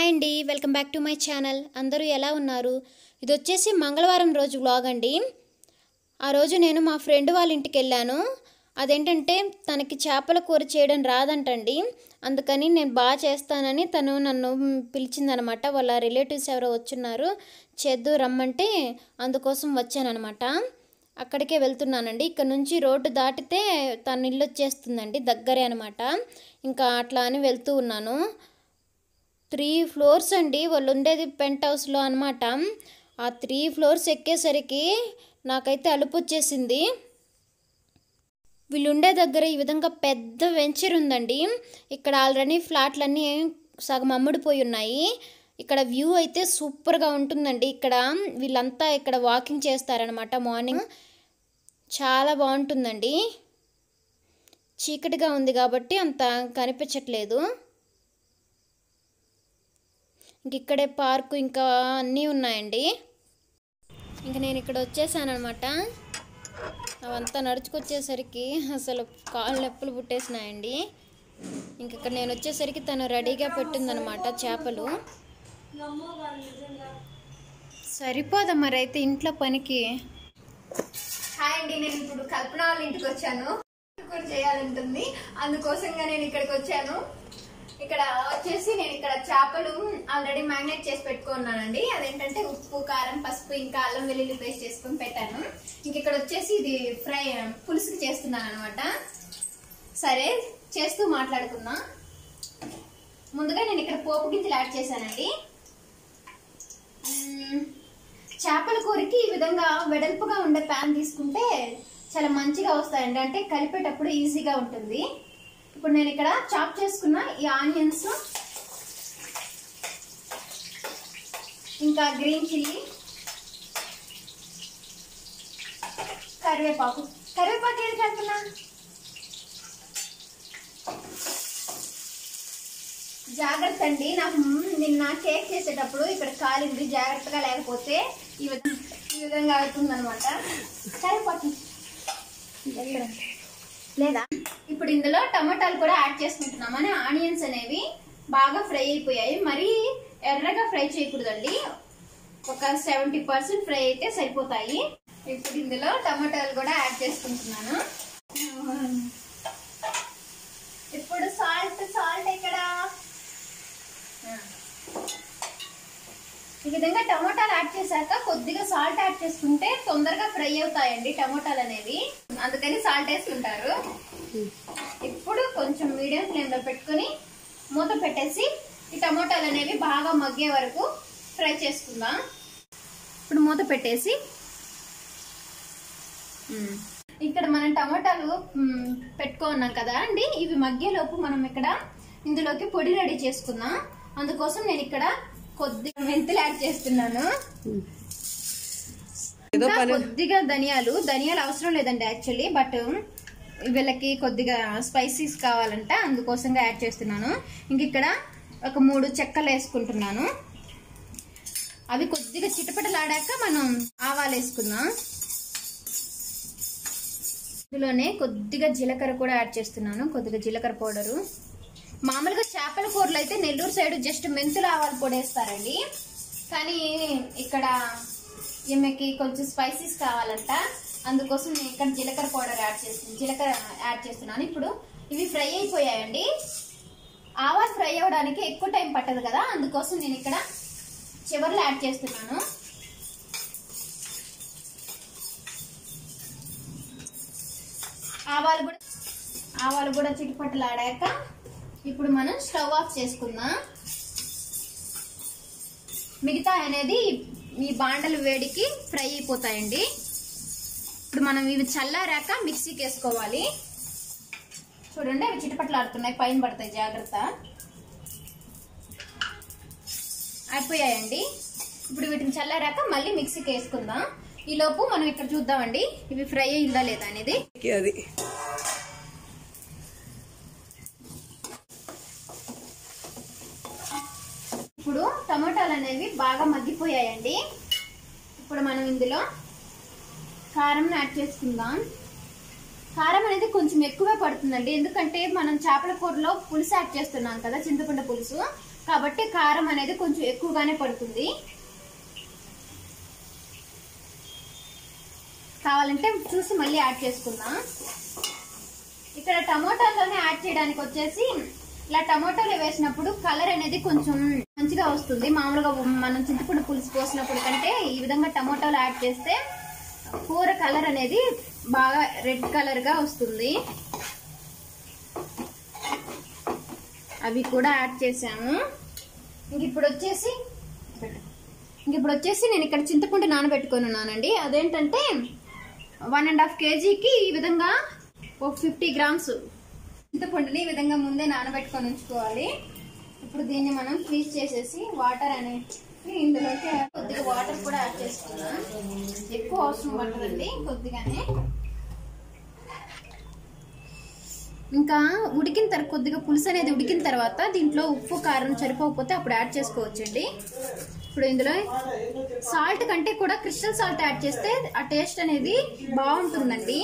Hi అండి welcome back to my channel అందరూ ఎలా ఉన్నారు ఇది వచ్చేసి మంగళవారం రోజు వ్లాగ్ అండి ఆ రోజు నేను మా ఫ్రెండ్ వాళ్ళ ఇంటికి వెళ్ళాను అదేంటంటే తనకి చేపల కూర చేయడం రాదంటండి అందుకని నేను బాగా చేస్తానని తను నన్ను పిలిచిందనమాట వాళ్ళ రిలేటివ్స్ ఎవరో వచ్చున్నారు చేద్దు రమ్మంటే అందుకోసం వచ్చానఅనమాట అక్కడికే వెళ్తున్నానండి ఇక్కడ నుంచి రోడ్డు దాటితే తన ఇల్లు వచ్చేస్తుందండి దగ్గరే అనమాట ఇంకా అట్లా అని వెళ్తూ ఉన్నాను త్రీ ఫ్లోర్స్ అండి వాళ్ళు ఉండేది పెంట్ హౌస్లో అనమాట ఆ త్రీ ఫ్లోర్స్ ఎక్కేసరికి నాకైతే అలుపు వచ్చేసింది వీళ్ళు ఉండే దగ్గర ఈ విధంగా పెద్ద వెంచర్ ఉందండి ఇక్కడ ఆల్రెడీ ఫ్లాట్లన్నీ సగం అమ్ముడిపోయి ఉన్నాయి ఇక్కడ వ్యూ అయితే సూపర్గా ఉంటుందండి ఇక్కడ వీళ్ళంతా ఇక్కడ వాకింగ్ చేస్తారనమాట మార్నింగ్ చాలా బాగుంటుందండి చీకటిగా ఉంది కాబట్టి అంత కనిపించట్లేదు ఇంక ఇక్కడే పార్కు ఇంకా అన్నీ ఉన్నాయండి ఇంక నేను ఇక్కడ వచ్చేసాను అనమాట అవంతా నడుచుకొచ్చేసరికి అసలు కాళ్ళు నొప్పులు పుట్టేసినాయండి ఇంక ఇక్కడ నేను వచ్చేసరికి తను రెడీగా పెట్టిందనమాట చేపలు సరిపోదా మరి అయితే ఇంట్లో పనికి హాయ్ అండి నేను ఇప్పుడు కల్పన వాళ్ళ ఇంటికి వచ్చాను కూడా చేయాలంటుంది అందుకోసంగా నేను ఇక్కడికి వచ్చాను ఇక్కడ వచ్చేసి నేను ఇక్కడ చేపలు ఆల్రెడీ మ్యాగ్నేట్ చేసి పెట్టుకున్నానండి అదేంటంటే ఉప్పు కారం పసుపు ఇంకా అల్లం వెల్లుల్లి పేస్ట్ చేసుకొని పెట్టాను ఇంక ఇక్కడ వచ్చేసి ఇది ఫ్రై పులుసుకి చేస్తున్నాను అనమాట సరే చేస్తూ మాట్లాడుకుందాం ముందుగా నేను ఇక్కడ పోపు గింజలు యాడ్ చేశానండి మ్మ్. చేపల కూరకి ఈ విధంగా వెడల్పుగా ఉండే ప్యాన్ తీసుకుంటే చాలా మంచిగా వస్తాయండి అంటే కలిపేటప్పుడు ఈజీగా ఉంటుంది ఇప్పుడు నేను ఇక్కడ చాప్ చేసుకున్న ఈ ఆనియన్స్ ఇంకా గ్రీన్ చిల్లీ కరివేపాకు కరివేపాకు ఏది కలుపున్నా జాగ్రత్త అండి నాకు నిన్న కేక్ చేసేటప్పుడు ఇక్కడ కాలింది జాగ్రత్తగా లేకపోతే ఈ విధంగా ఈ విధంగా అవుతుంది అనమాట కరివేపాకు ఎక్కడ? లేదా ఇప్పుడు ఇందులో టమాటాలు కూడా యాడ్ చేసుకుంటున్నాం అని ఆనియన్స్ అనేవి బాగా ఫ్రై అయిపోయాయి మరీ ఎర్రగా ఫ్రై చేయకూడదండి ఒక సెవెంటీ పర్సెంట్ ఫ్రై అయితే సరిపోతాయి ఇప్పుడు ఇందులో టమాటాలు కూడా యాడ్ చేసుకుంటున్నాను ఇప్పుడు సాల్ట్ సాల్ట్ ఎక్కడ ఈ విధంగా టమోటాలు యాడ్ చేశాక కొద్దిగా సాల్ట్ యాడ్ చేసుకుంటే తొందరగా ఫ్రై అవుతాయండి టమోటాలు అనేవి అందుకని సాల్ట్ వేసుకుంటారు ఇప్పుడు కొంచెం మీడియం ఫ్లేమ్ లో పెట్టుకొని మూత పెట్టేసి ఈ టమోటాలు అనేవి బాగా మగ్గే వరకు ఫ్రై చేసుకుందాం ఇప్పుడు మూత పెట్టేసి మ్మ్. ఇక్కడ మనం టమోటాలు మ్మ్, పెట్టుకున్నాం కదా అండి ఇవి మగ్గేలోపు మనం ఇక్కడ ఇందులోకి పొడి రెడీ చేసుకుందాం అందుకోసం నేను ఇక్కడ కొద్దిగా మెంతులు యాడ్ చేస్తున్నాను ఇంకా కొద్దిగా ధనియాలు ధనియాలు అవసరం లేదండి యాక్చువల్లీ బట్ వీళ్ళకి కొద్దిగా స్పైసీస్ కావాలంట అందుకోసంగా యాడ్ చేస్తున్నాను ఇంక ఇక్కడ ఒక మూడు చెక్కలు వేసుకుంటున్నాను అవి కొద్దిగా చిటపటలాడాక మనం ఆవాలు వేసుకుందాం ఇందులోనే కొద్దిగా జీలకర్ర కూడా యాడ్ చేస్తున్నాను కొద్దిగా జీలకర్ర పౌడరు మామూలుగా చేపల కూరలు అయితే నెల్లూరు సైడ్ జస్ట్ మెంతులు ఆవాలు పొడి వేస్తారండి కానీ ఇక్కడ ఈమెకి కొంచెం స్పైసీస్ కావాలంట అందుకోసం నేను ఇక్కడ జీలకర్ర పౌడర్ యాడ్ చేస్తున్నాను జీలకర్ర యాడ్ చేస్తున్నాను ఇప్పుడు ఇవి ఫ్రై అయిపోయాయండి ఆవాలు ఫ్రై అవ్వడానికి ఎక్కువ టైం పట్టదు కదా అందుకోసం నేను ఇక్కడ చివరిలో యాడ్ చేస్తున్నాను ఆవాలు కూడా ఆవాలు కూడా చిటిపట్టలు ఆడాక ఇప్పుడు మనం స్టవ్ ఆఫ్ చేసుకుందాం మిగతా అనేది ఈ బాండల వేడికి ఫ్రై అయిపోతాయండి ఇప్పుడు మనం ఇవి చల్లారాక మిక్సీకి వేసుకోవాలి చూడండి అవి చిటపట్లు ఆడుతున్నాయి పైన పడతాయి జాగ్రత్త అయిపోయాయండి ఇప్పుడు వీటిని చల్లారాక మళ్ళీ మిక్సీకి వేసుకుందాం ఈ లోపు మనం ఇక్కడ చూద్దామండి ఇవి ఫ్రై అయిందా లేదా అనేది అది ఇప్పుడు టమాటాలు అనేవి బాగా మగ్గిపోయాయండి ఇప్పుడు మనం ఇందులో కారం యాడ్ చేసుకుందాం కారం అనేది కొంచెం ఎక్కువే పడుతుందండి ఎందుకంటే మనం చేపల కూరలో పులుసు యాడ్ చేస్తున్నాం కదా చింతపండు పులుసు కాబట్టి కారం అనేది కొంచెం ఎక్కువగానే పడుతుంది కావాలంటే చూసి మళ్ళీ యాడ్ చేసుకుందాం ఇక్కడ టమోటాలోనే యాడ్ చేయడానికి వచ్చేసి ఇలా టమోటాలు వేసినప్పుడు కలర్ అనేది కొంచెం మంచిగా వస్తుంది మామూలుగా మనం చింతపండు పులుసు పోసినప్పుడు కంటే ఈ విధంగా టమోటాలు యాడ్ చేస్తే కూర కలర్ అనేది బాగా రెడ్ కలర్ గా వస్తుంది అవి కూడా యాడ్ చేసాము ఇంక ఇప్పుడు వచ్చేసి ఇంక ఇప్పుడు వచ్చేసి నేను ఇక్కడ చింతపండు నానబెట్టుకొని ఉన్నానండి అదేంటంటే వన్ అండ్ హాఫ్ కేజీకి ఈ విధంగా ఒక ఫిఫ్టీ గ్రామ్స్ చింతపండుని ఈ విధంగా ముందే నానబెట్టుకొని ఉంచుకోవాలి ఇప్పుడు దీన్ని మనం ఫ్రీజ్ చేసేసి వాటర్ అనేది ఇందులోకి కొద్దిగా వాటర్ కూడా యాడ్ చేసుకున్నాం ఎక్కువ అవసరం పట్టదండి కొద్దిగానే ఇంకా ఉడికిన తర్వాత కొద్దిగా పులుసు అనేది ఉడికిన తర్వాత దీంట్లో ఉప్పు కారం సరిపోకపోతే అప్పుడు యాడ్ చేసుకోవచ్చండి ఇప్పుడు ఇందులో సాల్ట్ కంటే కూడా క్రిస్టల్ సాల్ట్ యాడ్ చేస్తే ఆ టేస్ట్ అనేది బాగుంటుందండి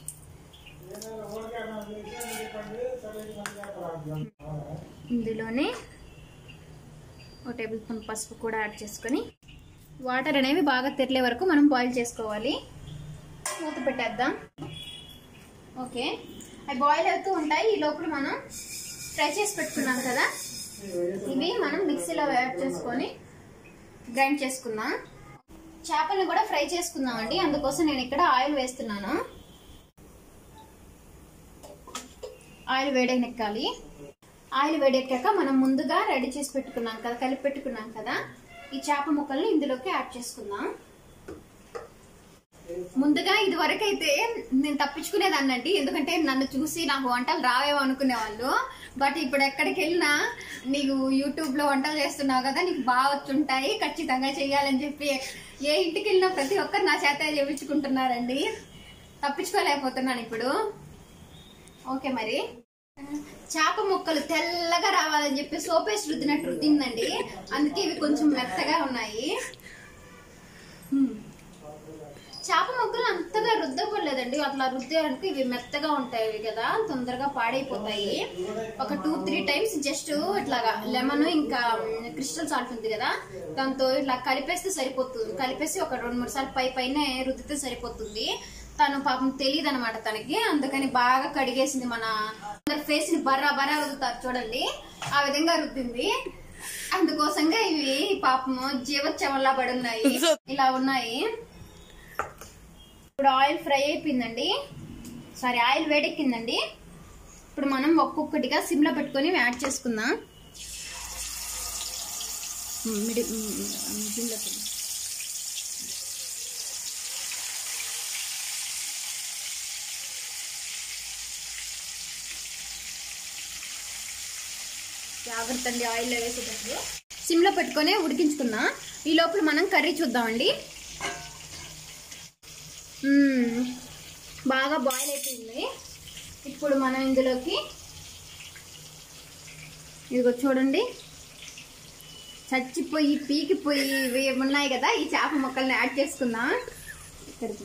ఇందులోనే ఒక టేబుల్ స్పూన్ పసుపు కూడా యాడ్ చేసుకొని వాటర్ అనేవి బాగా తెరలే వరకు మనం బాయిల్ చేసుకోవాలి మూత పెట్టేద్దాం ఓకే అవి బాయిల్ అవుతూ ఉంటాయి ఈ లోపల మనం ఫ్రై చేసి పెట్టుకున్నాం కదా ఇవి మనం మిక్సీలో యాడ్ చేసుకొని గ్రైండ్ చేసుకుందాం చేపలను కూడా ఫ్రై చేసుకుందాం అండి అందుకోసం నేను ఇక్కడ ఆయిల్ వేస్తున్నాను ఆయిల్ వేడెక్కాలి ఆయిల్ వేడెక్కాక మనం ముందుగా రెడీ చేసి పెట్టుకున్నాం కదా కలిపి పెట్టుకున్నాం కదా ఈ చేప ముక్కల్ని ఇందులోకి యాడ్ చేసుకుందాం ముందుగా ఇది వరకు అయితే నేను తప్పించుకునేదాన్నండి ఎందుకంటే నన్ను చూసి నాకు వంటలు రావేమో అనుకునే వాళ్ళు బట్ ఇప్పుడు ఎక్కడికి వెళ్ళినా నీకు యూట్యూబ్ లో వంటలు చేస్తున్నావు కదా నీకు బాగా వచ్చుంటాయి ఖచ్చితంగా చెయ్యాలని చెప్పి ఏ ఇంటికి వెళ్ళినా ప్రతి ఒక్కరు నా చేత చేయించుకుంటున్నారండి తప్పించుకోలేకపోతున్నాను ఇప్పుడు ఓకే మరి చేప ముక్కలు తెల్లగా రావాలని చెప్పి సోపేసి రుద్దినట్టు రుద్దిందండి అందుకే ఇవి కొంచెం మెత్తగా ఉన్నాయి హ్మ్. చేప ముక్కలు అంతగా రుద్దకూడలేదండి అట్లా రుద్దారనుకో ఇవి మెత్తగా ఉంటాయి కదా తొందరగా పాడైపోతాయి ఒక టూ త్రీ టైమ్స్ జస్ట్ ఇట్లాగా లెమన్ ఇంకా క్రిస్టల్ సాల్ట్ ఉంది కదా దాంతో ఇట్లా కలిపేస్తే సరిపోతుంది కలిపేసి ఒక రెండు మూడు సార్లు పై పైన రుద్దితే సరిపోతుంది తను పాపం తెలియదు అనమాట తనకి అందుకని బాగా కడిగేసింది మన ఫేస్ ని బర్రా బర్రా రుద్దుతారు చూడండి ఆ విధంగా రుద్దింది అందుకోసంగా ఇవి పాపము జీవోత్సవంలా పడి ఉన్నాయి ఇలా ఉన్నాయి ఇప్పుడు ఆయిల్ ఫ్రై అయిపోయిందండి సారీ ఆయిల్ వేడెక్కిందండి ఇప్పుడు మనం ఒక్కొక్కటిగా సిమ్లో పెట్టుకొని యాడ్ చేసుకుందాం మిడి సిమ్లో పెట్టు. జాగ్రత్త అండి ఆయిల్లో వేసేటప్పుడు సిమ్లో పెట్టుకొని ఉడికించుకుందాం ఈ లోపల మనం కర్రీ చూద్దామండి మ్మ్. బాగా బాయిల్ అయిపోయింది ఇప్పుడు మనం ఇందులోకి ఇదిగో చూడండి చచ్చిపోయి పీకిపోయి ఇవి ఉన్నాయి కదా ఈ చేప ముక్కల్ని యాడ్ చేసుకుందాం ఇక్కడికి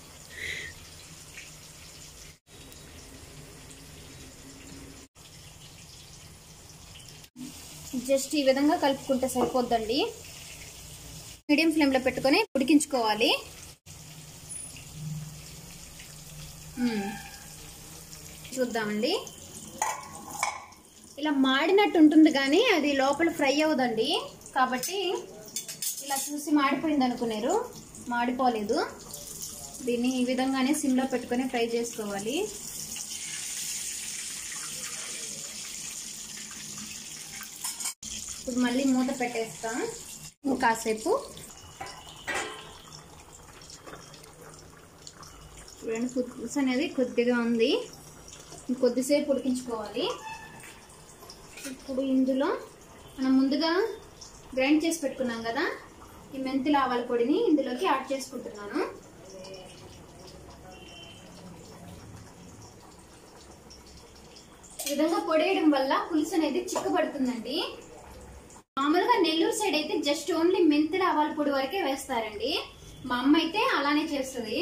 జస్ట్ ఈ విధంగా కలుపుకుంటే సరిపోద్దండి మీడియం ఫ్లేమ్లో పెట్టుకొని ఉడికించుకోవాలి మ్మ్. చూద్దామండి ఇలా మాడినట్టు ఉంటుంది కానీ అది లోపల ఫ్రై అవ్వదండి కాబట్టి ఇలా చూసి మాడిపోయింది అనుకున్నారు మాడిపోలేదు దీన్ని ఈ విధంగానే సిమ్లో పెట్టుకొని ఫ్రై చేసుకోవాలి ఇప్పుడు మళ్ళీ మూత పెట్టేస్తాం కాసేపు చూడండి పులుసు అనేది కొద్దిగా ఉంది కొద్దిసేపు ఉడికించుకోవాలి ఇప్పుడు ఇందులో మనం ముందుగా గ్రైండ్ చేసి పెట్టుకున్నాం కదా ఈ మెంతుల ఆవాల పొడిని ఇందులోకి యాడ్ చేసుకుంటున్నాను ఈ విధంగా పొడేయడం వల్ల పులుసు అనేది చిక్కబడుతుందండి మామూలుగా నెల్లూరు సైడ్ అయితే జస్ట్ ఓన్లీ మెంతుల ఆవాల పొడి వరకే వేస్తారండి మా అమ్మ అయితే అలానే చేస్తుంది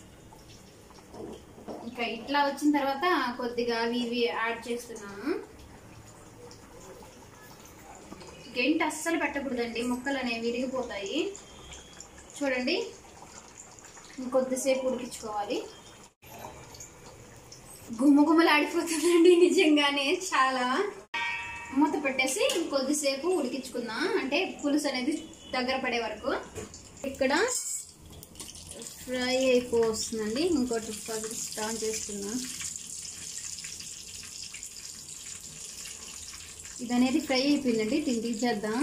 ఇంకా ఇట్లా వచ్చిన తర్వాత కొద్దిగా అవి ఇవి యాడ్ చేస్తున్నాను గెంట అస్సలు పెట్టకూడదండి ముక్కలు అనేవి విరిగిపోతాయి చూడండి ఇంకొద్దిసేపు ఉడికించుకోవాలి గుమ్మగుమ్మలు ఆడిపోతుందండి నిజంగానే చాలా మూత పెట్టేసి ఇంకొద్దిసేపు ఉడికించుకుందాం అంటే పులుసు అనేది దగ్గర పడే వరకు ఇక్కడ ఫ్రై అయిపోతుందండి ఇంకోటి పది స్టాన్ చేసుకుందాం ఇది అనేది ఫ్రై అయిపోయిందండి దీన్ని తీసేద్దాం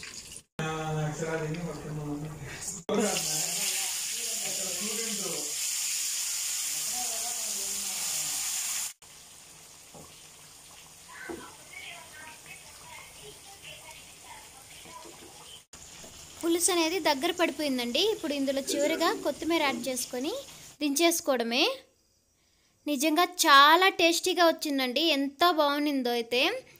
పులుసు అనేది దగ్గర పడిపోయిందండి ఇప్పుడు ఇందులో చివరిగా కొత్తిమీర యాడ్ చేసుకొని దించేసుకోవడమే నిజంగా చాలా టేస్టీగా వచ్చిందండి ఎంత బాగుండిందో అయితే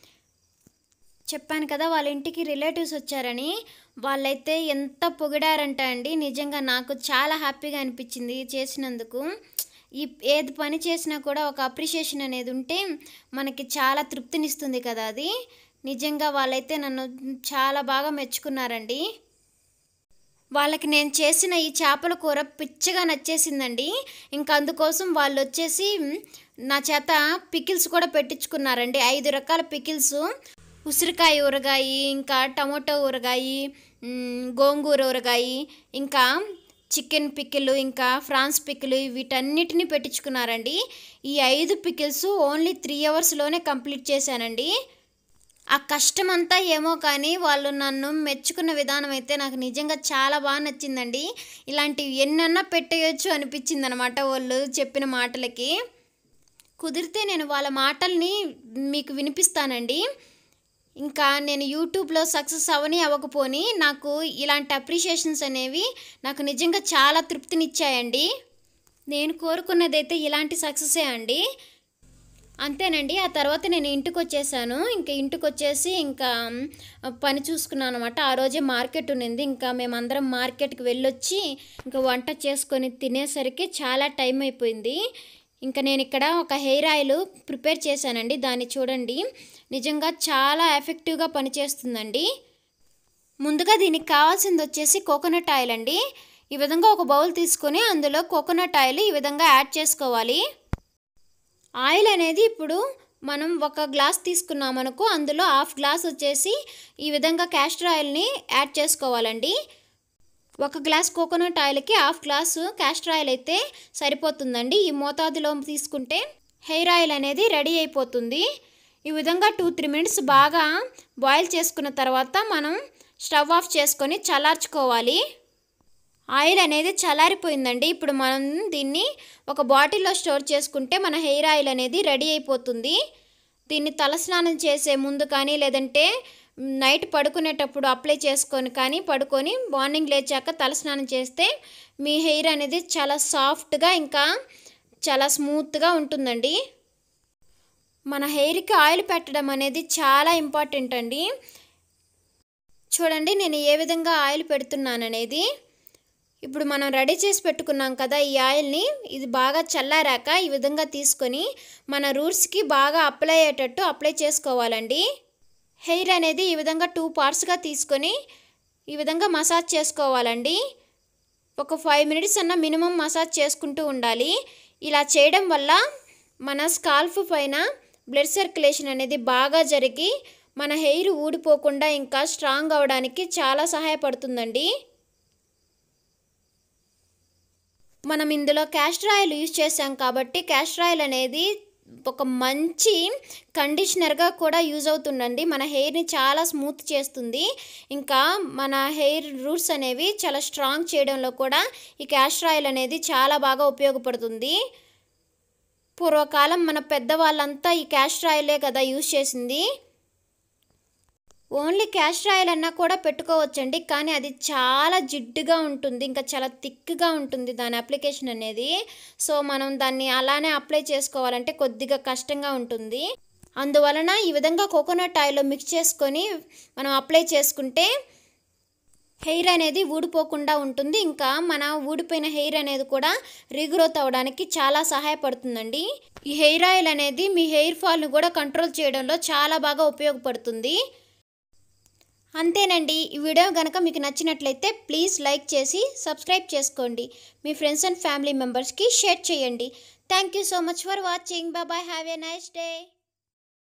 చెప్పాను కదా వాళ్ళ ఇంటికి రిలేటివ్స్ వచ్చారని వాళ్ళైతే ఎంత పొగిడారంట అండి నిజంగా నాకు చాలా హ్యాపీగా అనిపించింది చేసినందుకు ఈ ఏది పని చేసినా కూడా ఒక అప్రిషియేషన్ అనేది ఉంటే మనకి చాలా తృప్తినిస్తుంది కదా అది నిజంగా వాళ్ళైతే నన్ను చాలా బాగా మెచ్చుకున్నారండి వాళ్ళకి నేను చేసిన ఈ చేపల కూర పిచ్చగా నచ్చేసిందండి ఇంకా అందుకోసం వాళ్ళు వచ్చేసి మ్, నా చేత పికిల్స్ కూడా పెట్టించుకున్నారండి ఐదు రకాల పికిల్స్ ఉసిరికాయ ఊరగాయ ఇంకా టమోటో ఊరగాయ మ్, గోంగూర ఊరగాయ ఇంకా చికెన్ పికిల్ ఇంకా ఫ్రాన్స్ పికిల్ వీటన్నిటిని పెట్టించుకున్నారండి ఈ ఐదు పికిల్స్ ఓన్లీ త్రీ అవర్స్లోనే కంప్లీట్ చేశానండి ఆ కష్టం అంతా ఏమో కానీ వాళ్ళు నన్ను మెచ్చుకున్న విధానం అయితే నాకు నిజంగా చాలా బాగా నచ్చిందండి ఇలాంటివి ఎన్నన్నా పెట్టేయచ్చు అనిపించింది అనమాట వాళ్ళు చెప్పిన మాటలకి కుదిరితే నేను వాళ్ళ మాటల్ని మీకు వినిపిస్తానండి ఇంకా నేను యూట్యూబ్లో సక్సెస్ అవని అవ్వకపోని నాకు ఇలాంటి అప్రిషియేషన్స్ అనేవి నాకు నిజంగా చాలా తృప్తినిచ్చాయండి నేను కోరుకున్నదైతే ఇలాంటి సక్సెసే అండి అంతేనండి ఆ తర్వాత నేను ఇంటికి వచ్చేసాను ఇంకా ఇంటికి వచ్చేసి ఇంకా మ్, పని చూసుకున్నాను అనమాట ఆ రోజే మార్కెట్ ఉన్నింది ఇంకా మేమందరం మార్కెట్కి వెళ్ళొచ్చి ఇంకా వంట చేసుకొని తినేసరికి చాలా టైం అయిపోయింది ఇంకా నేను ఇక్కడ ఒక హెయిర్ ఆయిల్ ప్రిపేర్ చేశానండి దాన్ని చూడండి నిజంగా చాలా ఎఫెక్టివ్గా పనిచేస్తుందండి ముందుగా దీనికి కావాల్సింది వచ్చేసి కోకోనట్ ఆయిల్ అండి ఈ విధంగా ఒక బౌల్ తీసుకొని అందులో కోకోనట్ ఆయిల్ ఈ విధంగా యాడ్ చేసుకోవాలి ఆయిల్ అనేది ఇప్పుడు మనం ఒక గ్లాస్ తీసుకున్నాం అనుకో అందులో హాఫ్ గ్లాస్ వచ్చేసి ఈ విధంగా క్యాస్టర్ ఆయిల్ని యాడ్ చేసుకోవాలండి ఒక గ్లాస్ కోకోనట్ ఆయిల్కి హాఫ్ గ్లాసు క్యాస్టర్ ఆయిల్ అయితే సరిపోతుందండి ఈ మోతాదులో తీసుకుంటే హెయిర్ ఆయిల్ అనేది రెడీ అయిపోతుంది ఈ విధంగా టూ త్రీ మినిట్స్ బాగా బాయిల్ చేసుకున్న తర్వాత మనం స్టవ్ ఆఫ్ చేసుకొని చల్లార్చుకోవాలి ఆయిల్ అనేది చల్లారిపోయిందండి ఇప్పుడు మనం దీన్ని ఒక బాటిల్లో స్టోర్ చేసుకుంటే మన హెయిర్ ఆయిల్ అనేది రెడీ అయిపోతుంది దీన్ని తలస్నానం చేసే ముందు కానీ లేదంటే నైట్ పడుకునేటప్పుడు అప్లై చేసుకొని కానీ పడుకొని మార్నింగ్ లేచాక తలస్నానం చేస్తే మీ హెయిర్ అనేది చాలా సాఫ్ట్గా ఇంకా చాలా స్మూత్గా ఉంటుందండి మన హెయిర్కి ఆయిల్ పెట్టడం అనేది చాలా ఇంపార్టెంట్ అండి చూడండి నేను ఏ విధంగా ఆయిల్ పెడుతున్నాను అనేది ఇప్పుడు మనం రెడీ చేసి పెట్టుకున్నాం కదా ఈ ఆయిల్ని ఇది బాగా చల్లారాక ఈ విధంగా తీసుకొని మన రూట్స్కి బాగా అప్లై అయ్యేటట్టు అప్లై చేసుకోవాలండి హెయిర్ అనేది ఈ విధంగా టూ పార్ట్స్గా తీసుకొని ఈ విధంగా మసాజ్ చేసుకోవాలండి ఒక ఫైవ్ మినిట్స్ అన్న మినిమం మసాజ్ చేసుకుంటూ ఉండాలి ఇలా చేయడం వల్ల మన స్కాల్ఫ్ పైన బ్లడ్ సర్క్యులేషన్ అనేది బాగా జరిగి మన హెయిర్ ఊడిపోకుండా ఇంకా స్ట్రాంగ్ అవడానికి చాలా సహాయపడుతుందండి మనం ఇందులో క్యాస్టర్ ఆయిల్ యూజ్ చేసాం కాబట్టి క్యాస్టర్ ఆయిల్ అనేది ఒక మంచి కండిషనర్గా కూడా యూజ్ అవుతుందండి మన హెయిర్ని చాలా స్మూత్ చేస్తుంది ఇంకా మన హెయిర్ రూట్స్ అనేవి చాలా స్ట్రాంగ్ చేయడంలో కూడా ఈ క్యాస్టర్ ఆయిల్ అనేది చాలా బాగా ఉపయోగపడుతుంది పూర్వకాలం మన పెద్దవాళ్ళంతా ఈ క్యాస్టర్ ఆయిలే కదా యూజ్ చేసింది ఓన్లీ క్యాస్టర్ ఆయిల్ అన్నా కూడా పెట్టుకోవచ్చండి కానీ అది చాలా జిడ్డుగా ఉంటుంది ఇంకా చాలా థిక్గా ఉంటుంది దాని అప్లికేషన్ అనేది సో మనం దాన్ని అలానే అప్లై చేసుకోవాలంటే కొద్దిగా కష్టంగా ఉంటుంది అందువలన ఈ విధంగా కోకోనట్ ఆయిల్లో మిక్స్ చేసుకొని మనం అప్లై చేసుకుంటే హెయిర్ అనేది ఊడిపోకుండా ఉంటుంది ఇంకా మన ఊడిపోయిన హెయిర్ అనేది కూడా రీగ్రోత్ అవ్వడానికి చాలా సహాయపడుతుందండి ఈ హెయిర్ ఆయిల్ అనేది మీ హెయిర్ ఫాల్ని కూడా కంట్రోల్ చేయడంలో చాలా బాగా ఉపయోగపడుతుంది అంతేనండి ఈ వీడియో కనుక మీకు నచ్చినట్లయితే ప్లీజ్ లైక్ చేసి సబ్స్క్రైబ్ చేసుకోండి మీ ఫ్రెండ్స్ అండ్ ఫ్యామిలీ మెంబర్స్కి షేర్ చేయండి thank you so much for watching bye have a nice day